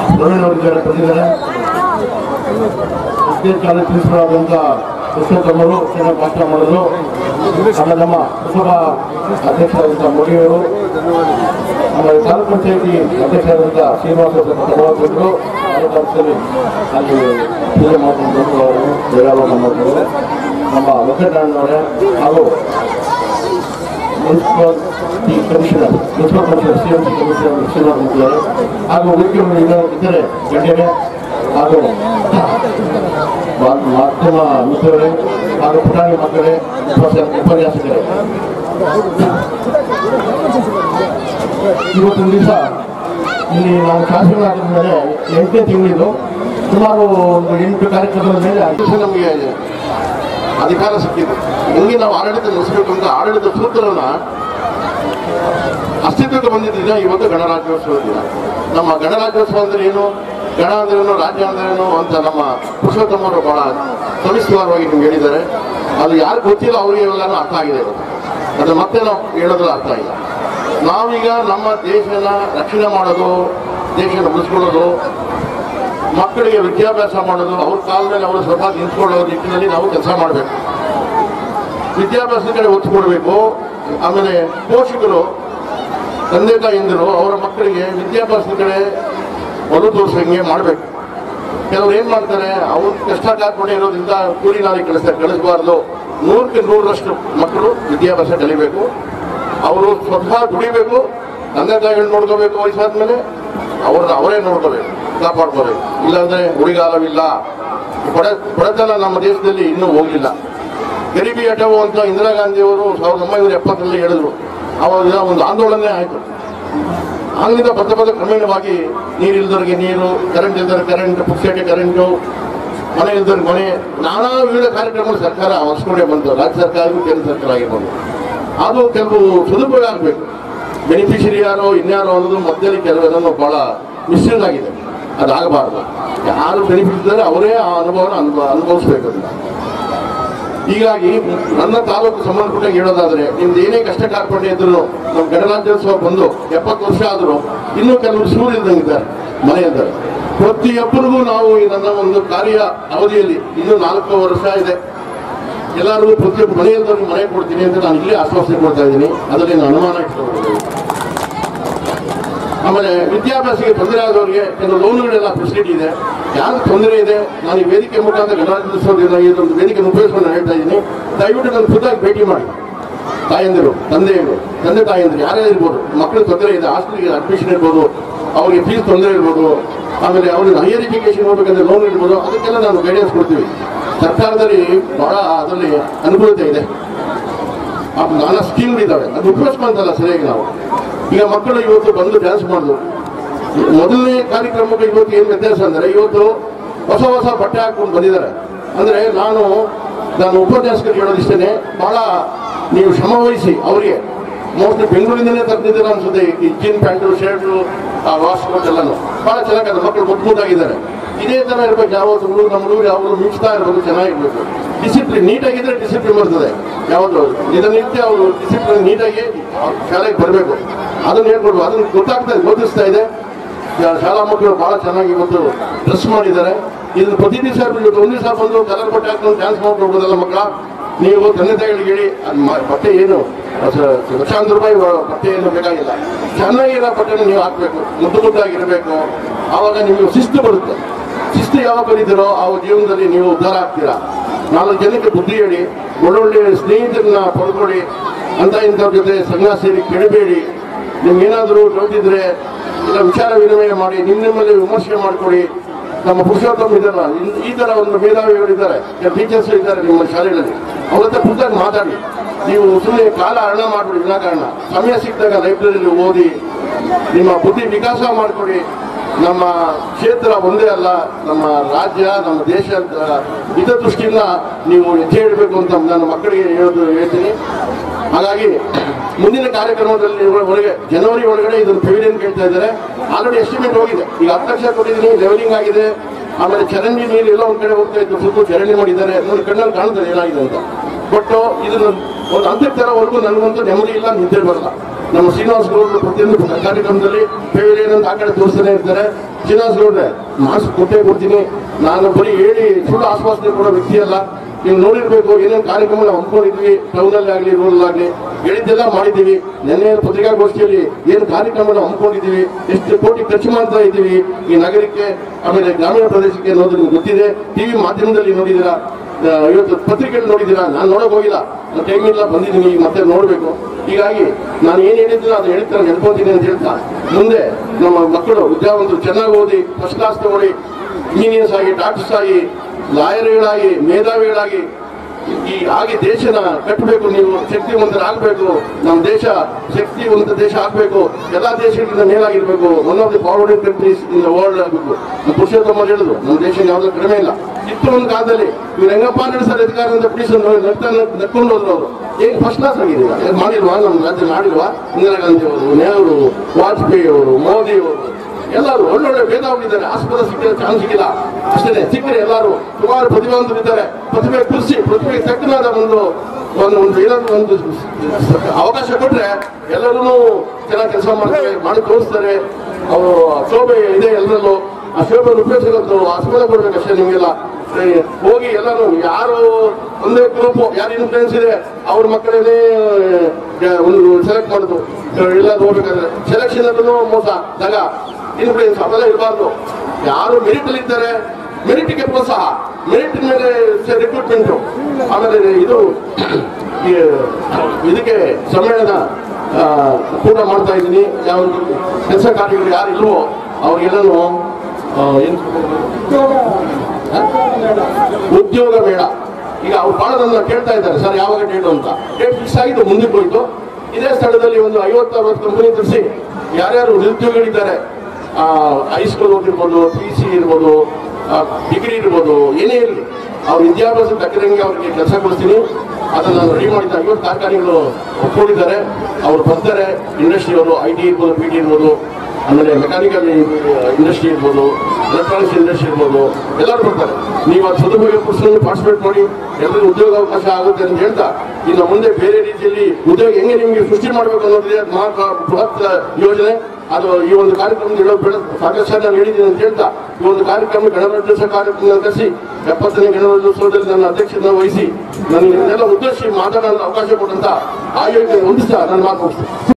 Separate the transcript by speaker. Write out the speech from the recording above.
Speaker 1: ಪ್ರವೀಣ್ ಅವರು ಇದ್ದಾರೆ ಬಂದಿದ್ದಾರೆ ವಿದ್ಯುತ್ ಕಾಲೇಜ್ ಪ್ರಿನ್ಸಿಪಲ್ ಆದಂಥ ಕೃಷ್ಣಕಮ್ಮರು ಚೆನ್ನಾಗಿ ಭಾಷಣ ಮಾಡಿದ್ರು ಆಮೇಲೆ ನಮ್ಮ ಪುರಸಭಾ ಅಧ್ಯಕ್ಷರಾದಂಥ ಮೋದಿಯವರು ಆಮೇಲೆ ತಾಲೂಕು ಪಂಚಾಯತಿ ಅಧ್ಯಕ್ಷರಾದಂಥ ಶ್ರೀನಿವಾಸ ತಡವಾಗಿದ್ರು ತಾಲೂಕು ಅಲ್ಲಿ ಪೂಜೆ ಮಾಡ್ಕೊಂಡು ಅವರು ದೇವಾಲಯ ಮಾಡಿದ್ರು ನಮ್ಮ ವೆಂಕಟಣ್ಣವರೇ ಹಾಗೂ municipal commissioner municipal commissioner C M C commissioner Srinivasa ಇದ್ದಾರೆ ಹಾಗೂ ಉಳಿಕೆಗಳು ಇನ್ನೂ ಇದ್ದಾರೆ ಗಣ್ಯರೇ ಹಾಗೂ ಮಾ- ಮಾಧ್ಯಮ ಮಿತ್ರರೇ ಹಾಗೂ ಪುಟಾಣಿ ಮಕ್ಕಳೇ ಉಪನ್ಯಾಸ ಉಪನ್ಯಾಸಕರೇ ಇವತ್ತಿನ ದಿವಸ ಇಲ್ಲಿ ನಾವು ಶಾಸಕರಾದ ಮೇಲೆ ಎಂಟನೇ ತಿಂಗಳಿದು ಸುಮಾರು ಒಂದು ಎಂಟು ಕಾರ್ಯಕ್ರಮದ ಮೇಲೆ ದಿವಸ ನಮಗೆ ಅಧಿಕಾರ ಸಿಕ್ಕಿದೆ ಹಿಂಗೆ ನಾವು ಆಡಳಿತ ನಡೆಸಬೇಕು ಅಂತ ಆಡಳಿತ ಸೂತ್ರನ ಅಸ್ತಿತ್ವಕ್ಕೆ ಬಂದಿದ್ದ ದಿನ ಇವತ್ತು ಗಣರಾಜ್ಯೋತ್ಸವ ದಿನ ನಮ್ಮ ಗಣರಾಜ್ಯೋತ್ಸವ ಅಂದ್ರೆ ಏನು ಗಣ ಅಂದ್ರೇನು ರಾಜ್ಯ ಅಂದ್ರೇನು ಅಂತ ನಮ್ಮ ಪುರುಷೋತ್ತಮರು ಬಹಳ ಸವಿಸ್ತಾರವಾಗಿ ನಿಮ್ಗೆ ಹೇಳಿದ್ದಾರೆ ಅದು ಯಾರು ಗೊತ್ತಿಲ್ಲ ಅವರಿಗೆ ಇವೆಲ್ಲ ಅರ್ಥ ಆಗಿದೆ ಇವತ್ತು ಅದು ಮತ್ತೆ ನಾವು ಹೇಳೋದ್ರಲ್ಲಿ ಅರ್ಥ ಇಲ್ಲ ನಾವೀಗ ನಮ್ಮ ದೇಶನ ರಕ್ಷಣೆ ಮಾಡೋದು ದೇಶನ ಉಳಿಸ್ಕೊಳ್ಳೋದು ಮಕ್ಕಳಿಗೆ ವಿದ್ಯಾಭ್ಯಾಸ ಮಾಡೋದು ಅವ್ರ ಕಾಲ ಮೇಲೆ ಅವರು ಸ್ವಲ್ಪ ನಿಂತ್ಕೊಳ್ಳೋ ನಿಟ್ಟಿನಲ್ಲಿ ನಾವು ಕೆಲಸ ಮಾಡಬೇಕು ವಿದ್ಯಾಭ್ಯಾಸದ ಕಡೆ ಒತ್ತು ಕೊಡಬೇಕು ಆಮೇಲೆ ಪೋಷಕರು ತಂದೆ ತಾಯಿಂದರು ಅವರ ಮಕ್ಕಳಿಗೆ ವಿದ್ಯಾಭ್ಯಾಸದ ಕಡೆ ಒಲವು ತೋರಿಸಂಗೆ ಮಾಡಬೇಕು ಕೆಲವ್ರು ಏನ್ ಮಾಡ್ತಾರೆ ಅವ್ರು ಕಷ್ಟ ಕಾರ್ಪಣೆ ಇರೋದ್ರಿಂದ ಕೂಲಿ ನಾಲಿ ಕಳಿಸ್ತಾರೆ ಕಳಿಸಬಾರ್ದು ನೂರಕ್ಕೆ ನೂರರಷ್ಟು ಮಕ್ಕಳು ವಿದ್ಯಾಭ್ಯಾಸ ಕಲಿಬೇಕು ಅವರು ಸ್ವತಃ ದುಡಿಬೇಕು ತಂದೆ ತಾಯಿಗಳು ನೋಡ್ಕೋಬೇಕು ವಯಸ್ಸಾದ್ಮೇಲೆ ಅವ್ರನ್ನ ಅವರೇ ನೋಡ್ಕೋಬೇಕು ಕಾಪಾಡ್ಕೋಬೇಕು ಇಲ್ಲಾಂದ್ರೆ ಉಳಿಗಾಲವಿಲ್ಲ ಬಡ ಬಡತನ ನಮ್ಮ ದೇಶದಲ್ಲಿ ಇನ್ನೂ ಹೋಗಿಲ್ಲ ಗರೀಬಿ ಹಠವು ಅಂತ ಇಂದಿರಾ ಗಾಂಧಿ ಅವರು ಸಾವಿರದ ಒಂಬೈನೂರ ಎಪ್ಪತ್ತರಲ್ಲಿ ಹೇಳಿದ್ರು ಅವಾಗ ಒಂದು ಆಂದೋಲನೆ ಆಯಿತು ಆಗಿನಿಂದ ಪದ ಪದ ಕ್ರಮೇಣವಾಗಿ ನೀರು ಇಲ್ದವ್ರಿಗೆ ನೀರು ಕರೆಂಟ್ ಇಲ್ದವ್ರಿಗೆ ಕರೆಂಟ್ ಪುಕ್ಷಟೆ ಕರೆಂಟು ಮನೆ ಇಲ್ದವ್ರಿಗೆ ಮನೆ ನಾನಾ ವಿವಿಧ ಕಾರ್ಯಕ್ರಮಗಳು ಸರ್ಕಾರ ಹೊಸ್ಕೊಂಡೇ ಬಂತು ರಾಜ್ಯ ಸರ್ಕಾರ ಕೇಂದ್ರ ಸರ್ಕಾರ ಆಗಿರ್ಬೋದು ಅದು ಕೆಲವು ಸದುಪಯೋಗ ಆಗಬೇಕು ಬೆನಿಫಿಷರಿ ಯಾರೋ ಇನ್ಯಾರೋ ಅನ್ನೋದು ಮಧ್ಯದಲ್ಲಿ ಕೆಲವೆಲ್ಲನೂ ಬಹಳ ಮಿಸ್ಯೂಸ್ ಆಗಿದೆ ಅದಾಗಬಾರ್ದು ಯಾರು ಬೆನಿಫಿಟ್ ಇದ್ದಾರೆ ಅವರೇ ಆ ಅನುಭವನ ಅನುಭವ ಅನುಭವಿಸ್ಬೇಕು ಅದನ್ನ ಹೀಗಾಗಿ ನನ್ನ ತಾಲೂಕು ಸಂಬಂಧಪಟ್ಟ ಹೇಳೋದಾದ್ರೆ ನಿಮ್ದು ಏನೇ ಕಷ್ಟ ಕಾರ್ಪಣ್ಯ ಇದ್ರು ನಮ್ಮ ಗಣರಾಜ್ಯೋತ್ಸವ ಬಂದು ಎಪ್ಪತ್ತು ವರ್ಷ ಆದರೂ ಇನ್ನೂ ಕೆಲವರು ಸೂರ್ಯ ಇದ್ದಂಗಿದ್ದಾರೆ ಮನೆ ಇದ್ದಾರೆ ಪ್ರತಿಯೊಬ್ಬರಿಗೂ ನಾವು ಈ ನನ್ನ ಒಂದು ಕಾರ್ಯ ಅವಧಿಯಲ್ಲಿ ಇನ್ನೂ ನಾಲ್ಕು ವರ್ಷ ಇದೆ ಎಲ್ಲರಿಗೂ ಪ್ರತಿಯೊಬ್ಬ ಮನೆಯಲ್ಲದವ್ರಿಗೆ ಮನೆ ಕೊಡ್ತೀನಿ ಅಂತ ನಾನು ಇಲ್ಲೇ ಆಶ್ವಾಸನೆ ಕೊಡ್ತಾ ಇದ್ದೀನಿ ಅದರಲ್ಲಿ ನಾನು ಅನುಮಾನ ಇಟ್ಕೊಳ್ತೀನಿ ಆಮೇಲೆ ವಿದ್ಯಾಭ್ಯಾಸಕ್ಕೆ ತೊಂದರೆ ಆದವರಿಗೆ ಕೆಲವು ಲೋನ್ಗಳೆಲ್ಲ ಫೆಸಿಲಿಟಿ ಇದೆ ಯಾರು ತೊಂದರೆ ಇದೆ ನಾನು ಈ ವೇದಿಕೆ ಮುಖಾಂತರ ಗಣರಾಜ್ಯೋತ್ಸವದಿಂದ ಇದೊಂದು ವೇದಿಕೆ ಉಪಯೋಗಿಸ್ಕೊಂಡು ನಾನು ಹೇಳ್ತಾ ಇದ್ದೀನಿ ದಯವಿಟ್ಟು ನನ್ನ ಖುದ್ದಾಗಿ ಭೇಟಿ ಮಾಡಿ ತಾಯಂದಿರು ತಂದೆಯರು ತಂದೆ ತಾಯಂದಿರು ಯಾರೇ ಇರ್ಬೋದು ಮಕ್ಕಳು ತೊಂದರೆ ಇದೆ ಹಾಸ್ಟೆಲ್ಗೆ ಅಡ್ಮಿಷನ್ ಇರ್ಬೋದು ಅವರಿಗೆ ಫೀಸ್ ತೊಂದರೆ ಇರ್ಬೋದು ಆಮೇಲೆ ಅವ್ರಿಗೆ ಹೈಯರ್ ಎಜುಕೇಶನ್ ಹೋಗ್ಬೇಕಂದ್ರೆ ಲೋನ್ ಇರ್ಬೋದು ಅದಕ್ಕೆಲ್ಲ ನಾವು ಗೈಡೆನ್ಸ್ ಕೊಡ್ತೀವಿ ಸರ್ಕಾರದಲ್ಲಿ ಬಹಳ ಅದರಲ್ಲಿ ಅನುಕೂಲತೆ ಇದೆ ಆ ನಾನಾ ಸ್ಕೀಮ್ಗಳಿದ್ದಾವೆ ಅದು ಉಪಯೋಗಿಸ್ಕೊಂತಲ್ಲ ಸರಿಯಾಗಿ ನಾವು ಈಗ ಮಕ್ಕಳು ಇವತ್ತು ಬಂದು ಡ್ಯಾನ್ಸ್ ಮಾಡಿದ್ರು ಮೊದಲನೇ ಕಾರ್ಯಕ್ರಮಕ್ಕೆ ಇವತ್ತು ಏನು ವ್ಯತ್ಯಾಸ ಅಂದರೆ ಇವತ್ತು ಹೊಸ ಹೊಸ ಬಟ್ಟೆ ಹಾಕೊಂಡು ಬಂದಿದ್ದಾರೆ ಅಂದರೆ ನಾನು ನಾನು ಉಪನ್ಯಾಸಕರಿಗೆ ಹೇಳೋದಿಷ್ಟೇ ಬಹಳ ನೀವು ಶ್ರಮ ವಹಿಸಿ ಅವರಿಗೆ ಮೋಸ್ಟ್ಲಿ ಬೆಂಗಳೂರಿಂದನೇ ತಂದಿದ್ದೀರ ಅನ್ಸುತ್ತೆ ಈ jean pant shirt waistcoat ಎಲ್ಲಾನು ಬಹಳ ಚೆನ್ನಾಗಿದೆ ಮಕ್ಕಳು ಮುದ್ದು ಮುದ್ದಾಗಿದ್ದಾರೆ ಇದೇ ತರ ಇರ್ಬೇಕು ಯಾವತ್ತು ಹುಡುಗ ನಮ್ಮ ಹುಡುಗರು ಯಾವಾಗಲೂ ಮಿಂಚ್ತಾ ಇರ್ಬೇಕು ಚೆನ್ನಾಗಿರ್ಬೇಕು ಡಿಸಿಪ್ಲಿನ್ ನೀಟಾಗಿದ್ರೆ ಡಿಸಿಪ್ಲಿನ್ ಬರ್ತದೆ ಯಾವುದು ದಿನನಿತ್ಯ ಅವರು ಡಿಸಿಪ್ಲಿನ್ ನೀಟಾಗಿ ಶಾಲೆಗೆ ಬರಬೇಕು ಅದನ್ನ ಹೇಳ್ಕೊಡ್ಬೇಕು ಅದನ್ನ ಗೊತ್ತಾಗ್ತಾ ಇದೆ ಗೋಧಿಸ್ತಾ ಇದೆ ಶಾ- ಶಾಲಾ ಮಕ್ಕಳು ಬಹಳ ಚೆನ್ನಾಗಿ ಇವತ್ತು ಡ್ರೆಸ್ ಮಾಡಿದ್ದಾರೆ ಇದನ್ನ ಪ್ರತಿ ದಿವಸ ಇವತ್ತು ಒಂದು ದಿವಸ ಬಂದು ಕಲರ್ ಬಟ್ಟೆ ಹಾಕೊಂಡು ಡ್ಯಾನ್ಸ್ ಮಾಡ್ಕೊಡ್ಬೋದಲ್ಲ ಮಕ್ಕಳ ನೀವು ತಂದೆ ತಾಯಿಗಳಿಗೆ ಹೇಳಿ ಅದ್ ಮ- ಬಟ್ಟೆ ಏನು ಸ- ಲಕ್ಷಾಂತರ ರೂಪಾಯಿ ವ- ಬಟ್ಟೆ ಏನು ಬೇಕಾಗಿಲ್ಲ ಚೆನ್ನಾಗಿರೋ ಬಟ್ಟೆನ ನೀವು ಹಾಕ್ಬೇಕು ಮುದ್ದು ಮುದ್ದಾಗಿರ್ಬೇಕು ಆವಾಗ ನಿಮಗೆ ಶಿಸ್ತು ಬರುತ್ತೆ ಶಿಸ್ತು ಯಾವಾಗ ಬರೀತೀರೋ ಆ ಜೀವನದಲ್ಲಿ ನೀವು ಉದ್ಧಾರ ಆಗ್ತೀರಾ ನಾಲ್ಕು ಜನಕ್ಕೆ ಬುದ್ಧಿ ಹೇಳಿ ಒಳ್ಳೊಳ್ಳೆ ಸ್ನೇಹಿತರನ್ನ ಪಡ್ಕೊಳ್ಳಿ ಅಂತ ಇಂಥವ್ರ ಜೊತೆ ಸಂಘ ಸೇರಿ ಕೆಡಬೇಡಿ ನಿಮ್ಗೇನಾದರೂ ಡೌಟ್ ಇದ್ರೆ ಇಲ್ಲ ವಿಚಾರ ವಿನಿಮಯ ಮಾಡಿ ನಿಮ್ಮ ನಿಮ್ಮಲ್ಲಿ ವಿಮರ್ಶೆ ಮಾಡ್ಕೊಳ್ಳಿ ನಮ್ಮ ಪುರುಷೋತ್ತಮ ಇದ್ದಾರಲ್ಲ ಇನ್- ಈ ತರ ಒಂದು ಮೇಧಾವಿಗಳಿದ್ದಾರೆ ಟೀಚರ್ಸ್ ಇದ್ದಾರೆ ನಿಮ್ಮ ಶಾಲೆಗಳಲ್ಲಿ ಅವ್ರ ಹತ್ರ ಖುದ್ದಾಗಿ ಮಾತಾಡಿ ನೀವು ಸುಮ್ಮನೆ ಕಾಲ ಹರಣ ಮಾಡ್ಬಿಡಿ ವಿನಾಕಾರಣ ಸಮಯ ಸಿಕ್ಕಿದಾಗ ಲೈಬ್ರರಿಯಲ್ಲಿ ಓದಿ ನಿಮ್ಮ ಬುದ್ಧಿ ವಿಕಾಸ ಮಾಡಿಕೊಡಿ ನಮ್ಮ ಕ್ಷೇತ್ರ ಒಂದೇ ಅಲ್ಲ ನಮ್ಮ ರಾಜ್ಯ ನಮ್ಮ ದೇಶ ಹಿತದೃಷ್ಟಿಯಿಂದ ನೀವು ಹೆಜ್ಜೆ ಇಡಬೇಕು ಅಂತ ನನ್ನ ಮಕ್ಕಳಿಗೆ ಹೇಳೋದು ಹೇಳ್ತೀನಿ ಹಾಗಾಗಿ ಮುಂದಿನ ಕಾರ್ಯಕ್ರಮದಲ್ಲಿ ಒಳಗೆ ಜನವರಿ ಒಳಗಡೆ ಇದನ್ನು ಪೆವಿಲಿಯನ್ ಕೇಳ್ತಾ ಇದ್ದಾರೆ ಆಲ್ರೆಡಿ ಎಸ್ಟಿಮೇಟ್ ಹೋಗಿದೆ ಈಗ ಹತ್ತು ಲಕ್ಷ ಕೊಟ್ಟಿದ್ದೀನಿ ಲೆವೆಲಿಂಗ್ ಆಗಿದೆ ಆಮೇಲೆ ಚರಂಡಿ ನೀರು ಎಲ್ಲ ಒಂದ್ ಕಡೆ ಹೋಗ್ತಾ ಇತ್ತು ಸುತ್ತ ಚರಂಡಿ ಮಾಡಿದ್ದಾರೆ ನೋಡಿ ಕಣ್ಣಲ್ಲಿ ಕಾಣ್ತದೆ ಏನಾಗಿದೆ ಅಂತ ಬಟ್ ಇದನ್ನು ಒಂದು ಹಂತಕ್ಕೆ ತರೋವರೆಗೂ ನನಗಂತೂ ನೆಮ್ಮದಿ ಇಲ್ಲ ನಿದ್ದೆ ಬರಲ್ಲ ನಮ್ಮ ಶ್ರೀನಿವಾಸ ಗೌಡರು ಪ್ರತಿಯೊಂದು ಕಾರ್ಯಕ್ರಮದಲ್ಲಿ ಪೆವಿಲಿಯನ್ ಅಂತ ಆ ಕಡೆ ತೋರಿಸ್ತಾನೆ ಇರ್ತಾರೆ ಶ್ರೀನಿವಾಸ ಗೌಡ್ರೆ ಮಾಸ್ಕ್ ಕೊಟ್ಟೇ ಕೊಡ್ತೀನಿ ನಾನು ಬರೀ ಹೇಳಿ ಸುಳ್ಳು ಆಶ್ವಾಸನೆ ಕೊಡೋ ವ್ಯಕ್ತಿ ಅಲ್ಲ ನೀವು ನೋಡಿರ್ಬೇಕು ಏನೇನು ಕಾರ್ಯಕ್ರಮ ನಾವು ಹಮ್ಮಿಕೊಂಡಿದ್ವಿ ಟೌನಲ್ಲಿ ಆಗಲಿ ರೂರಲ್ ಆಗಲಿ ಹೇಳಿದ್ದೆಲ್ಲ ಮಾಡಿದ್ದೀವಿ ನಿನ್ನೆ ಪತ್ರಿಕಾಗೋಷ್ಠಿಯಲ್ಲಿ ಏನು ಕಾರ್ಯಕ್ರಮ ನಾವು ಹಮ್ಮಿಕೊಂಡಿದ್ದೀವಿ ಎಷ್ಟು ಕೋಟಿ ಖರ್ಚು ಮಾಡ್ತಾ ಇದ್ದೀವಿ ಈ ನಗರಕ್ಕೆ ಆಮೇಲೆ ಗ್ರಾಮೀಣ ಪ್ರದೇಶಕ್ಕೆ ಅನ್ನೋದು ನಿಮ್ಗೆ ಗೊತ್ತಿದೆ ಟಿವಿ ಮಾಧ್ಯಮದಲ್ಲಿ ನೋಡಿದ್ದೀರಾ ಆ, ಇವತ್ತು ಪತ್ರಿಕೆಯಲ್ಲಿ ನೋಡಿದ್ದೀರಾ ನಾನು ನೋಡಕ್ ಹೋಗಿಲ್ಲ ನನ್ನ ಟೈಮ್ ಇಲ್ಲ ಬಂದಿದ್ದೀನಿ ಈಗ ಮತ್ತೆ ನೋಡಬೇಕು ಹೀಗಾಗಿ ನಾನು ಏನು ಹೇಳಿದ್ದೀನಿ ಅದು ಹೇಳ್ತಾರೆ ನೆನ್ಕೊಂತೀನಿ ಅಂತ ಹೇಳ್ತಾ ಮುಂದೆ ನಮ್ಮ ಮಕ್ಕಳು ವಿದ್ಯಾವಂತರು ಚೆನ್ನಾಗಿ ಓದಿ ಫಸ್ಟ್ ಕ್ಲಾಸ್ ತಗೊಳ್ಳಿ ಇಂಜಿನಿಯರ್ಸ್ ಆಗಿ ಡಾಕ್ಟರ್ಸ್ ಆಗಿ ಲಾಯರ್ಗಳಾಗಿ ಮೇಧಾವಿಗಳಾಗಿ ಈ ಆಗಿ ದೇಶನ ಕಟ್ಟಬೇಕು ನೀವು ಶಕ್ತಿವಂತರಾಗಬೇಕು ನಮ್ಮ ದೇಶ ಶಕ್ತಿವಂತ ದೇಶ ಆಗಬೇಕು ಎಲ್ಲಾ ದೇಶಗಳಿಂದ ಮೇಲಾಗಿರ್ಬೇಕು one of the forward countries in the world ಆಗಬೇಕು ನಮ್ಮ ಪುರುಷೋತ್ತಮ ಹೇಳಿದ್ರು ನಮ್ಮ ದೇಶ ಯಾವುದೂ ಕಡಿಮೆ ಇಲ್ಲ ಇತ್ತು ಒಂದು ಕಾಲದಲ್ಲಿ ಇವ್ರು ಹೆಂಗಪ್ಪ ನಡೆಸ್ತಾರೆ ಅಧಿಕಾರದಿಂದ ಬಿಡಿಸಿ ನಗ್ತಾ ನಕ್ಕೊಂಡು ಹೋದ್ರು ಅವರು ಏನ್ ಫಸ್ಟ್ ಕ್ಲಾಸ್ ಆಗಿದ್ದೀರಾ ಏನ್ ಮಾಡಿಲ್ವಾ ನಮ್ಮ ರಾಜ್ಯ ಮಾಡಿಲ್ವಾ ಇಂದಿರಾ ಗಾಂಧಿ ಅವರು ನೆಹರು ವಾಜಪೇಯಿ ಅವರು ಮೋದಿ ಅವರು ಎಲ್ಲರೂ ಒಳ್ಳೊಳ್ಳೆ ಮೇಧಾವಿದ್ದಾರೆ ಆಸ್ಪದ ಸಿಕ್ಕಿದ್ರೆ ಚಾನ್ಸ್ ಸಿಕ್ಕಿಲ್ಲ ಅಷ್ಟೇ ಸಿಕ್ಕರೆ ಎಲ್ಲರೂ ಸುಮಾರು ಪ್ರತಿಭಾವಂತರಿದ್ದಾರೆ ಪ್ರತಿಭೆ ಕೃಷಿ ಪ್ರತಿಭೆಗೆ ತಕ್ಕನಾದ ಒಂದು ಒಂದು ಒಂದು ಏನಾದ್ರು ಒಂದು ಅವಕಾಶ ಕೊಟ್ರೆ ಎಲ್ಲರೂ ಚೆನ್ನಾಗಿ ಕೆಲಸ ಮಾಡ್ತಾರೆ ಮಾಡಿ ತೋರಿಸ್ತಾರೆ ಅವರು ಶೋಭೆ ಇದೆ ಎಲ್ಲರಲ್ಲೂ ಆ ಶೋಭೆ ಉಪಯೋಗಿಸೋದು ಆಸ್ಪದ ಕೊಡ್ಬೇಕಷ್ಟೇ ನಿಮಗೆಲ್ಲ ಏ, ಹೋಗಿ ಎಲ್ಲರೂ ಯಾರು ಒಂದೇ ಗ್ರೂಪ್ ಯಾರು ಇನ್ಫ್ಲೂಯೆನ್ಸ್ ಇದೆ ಅವ್ರ ಮಕ್ಕಳನ್ನೇ ಆ, ಒಂದು ಸೆಲೆಕ್ಟ್ ಮಾಡೋದು ಎಲ್ಲ ಹೋಗ್ಬೇಕಾದ್ರೆ ಸೆಲೆಕ್ಷನ್ ಅಲ್ಲೂ ಮೋಸ ದಗ ಇನ್ಫ್ಲೂಯೆನ್ಸ್ ಅವೆಲ್ಲ ಇರಬಾರ್ದು ಯಾರು ಮೆರಿಟ್ ಅಲ್ಲಿ ಇದ್ದಾರೆ ಮೆರಿಟ್ಗೆ ಪ್ರೋತ್ಸಾಹ ಮೆರಿಟ್ ಮೇಲೆ ರಿಕ್ರೂಟ್ಮೆಂಟ್ ಆಮೇಲೆ ಇದು ಈ ಇದಕ್ಕೆ ಸಮ್ಮೇಳನ ಆ, ಕೂಡ ಮಾಡ್ತಾ ಇದ್ದೀನಿ ಯಾವ ಕೆಲಸ ಕಾರ್ಯಗಳು ಯಾರು ಇಲ್ವೋ ಅವ್ರಿಗೆಲ್ಲನೂ ಆ, ಏನ್ ಉದ್ಯೋಗ ಮೇಳ ಈಗ ಅವ್ರು ಬಹಳ ನನ್ನ ಕೇಳ್ತಾ ಇದ್ದಾರೆ ಸರ್ ಯಾವಾಗ ಡೇಟ್ ಅಂತ ಡೇಟ್ ಫಿಕ್ಸ್ ಆಗಿದ್ದು ಮುಂದಕ್ಕೆ ಹೋಯ್ತು ಇದೇ ಸ್ಥಳದಲ್ಲಿ ಒಂದು ಐವತ್ತು ಅರವತ್ತು ಕಂಪನಿ ತರಿಸಿ ಯಾರ್ಯಾರು ನಿರುದ್ಯೋಗಿಗಳಿದ್ದಾರೆ ಹೈಸ್ಕೂಲ್ ಓದಿರ್ಬೋದು ಪಿ ಸಿ ಇರ್ಬೋದು ಡಿಗ್ರಿ ಇರ್ಬೋದು ಏನೇ ಇರಲಿ ಅವ್ರ ವಿದ್ಯಾಭ್ಯಾಸ ತಕ್ಕಂಗೆ ಅವ್ರಿಗೆ ಕೆಲಸ ಕೊಡ್ತೀನಿ ಅದನ್ನು ನಾನು ರೆಡಿ ಮಾಡಿದ್ದೆ ಐವತ್ತು ಕಾರ್ಖಾನೆಗಳು ಒಪ್ಕೊಂಡಿದ್ದಾರೆ ಅವ್ರು ಬರ್ತಾರೆ ಇಂಡಸ್ಟ್ರಿಯವರು ಐ ಟಿ ಇರ್ಬೋದು ಪಿ ಟಿ ಇರ್ಬೋದು ಆಮೇಲೆ ಮೆಕ್ಯಾನಿಕಲ್ ಇಂಡಸ್ಟ್ರಿ ಇರ್ಬೋದು ಎಲೆಕ್ಟ್ರಾನಿಕ್ಸ್ ಇಂಡಸ್ಟ್ರಿ ಇರ್ಬೋದು ಎಲ್ಲರೂ ಬರ್ತಾರೆ ನೀವು ಅದು ಸದುಪಯೋಗ ಪಡಿಸ್ಕೊಂಡು ಪಾರ್ಟಿಸಿಪೇಟ್ ಮಾಡಿ ಎಲ್ಲರಿಗೂ ಉದ್ಯೋಗ ಅವಕಾಶ ಆಗುತ್ತೆ ಅಂತ ಹೇಳ್ತಾ ಇನ್ನು ಮುಂದೆ ಬೇರೆ ರೀತಿಯಲ್ಲಿ ಉದ್ಯೋಗ ಹೆಂಗೆ ನಿಮಗೆ ಸೃಷ್ಟಿ ಮಾಡಬೇಕು ಅನ್ನೋದಿದೆ ಮಹಾ ಬೃಹತ್ ಯೋಜನೆ ಅದು ಈ ಒಂದು ಕಾರ್ಯಕ್ರಮದ ಹೇಳೋದು ಬೇಡ ಸಾಕಷ್ಟು ಸಾರಿ ನಾನು ಹೇಳಿದ್ದೀನಿ ಅಂತ ಹೇಳ್ತಾ ಈ ಒಂದು ಕಾರ್ಯಕ್ರಮ ಗಣರಾಜ್ಯೋತ್ಸವ ಕಾರ್ಯಕ್ರಮ ಕರೆಸಿ ಎಪ್ಪತ್ತನೇ ಗಣರಾಜ್ಯೋತ್ಸವದಲ್ಲಿ ನನ್ನ ಅಧ್ಯಕ್ಷತೆ ವಹಿಸಿ ನನಗೆ ಇದನ್ನೆಲ್ಲ ಉದ್ದೇಶಿಸಿ ಮಾತನಾಡಲು ಅವಕಾಶ ಕೊಟ್ಟಂತ ಆಯೋಗಕ್ಕೆ ಹೊಂದಿಸ್ತಾ ನನ್ನ ಮಾತು ಮುಗಿಸ್ತೀನಿ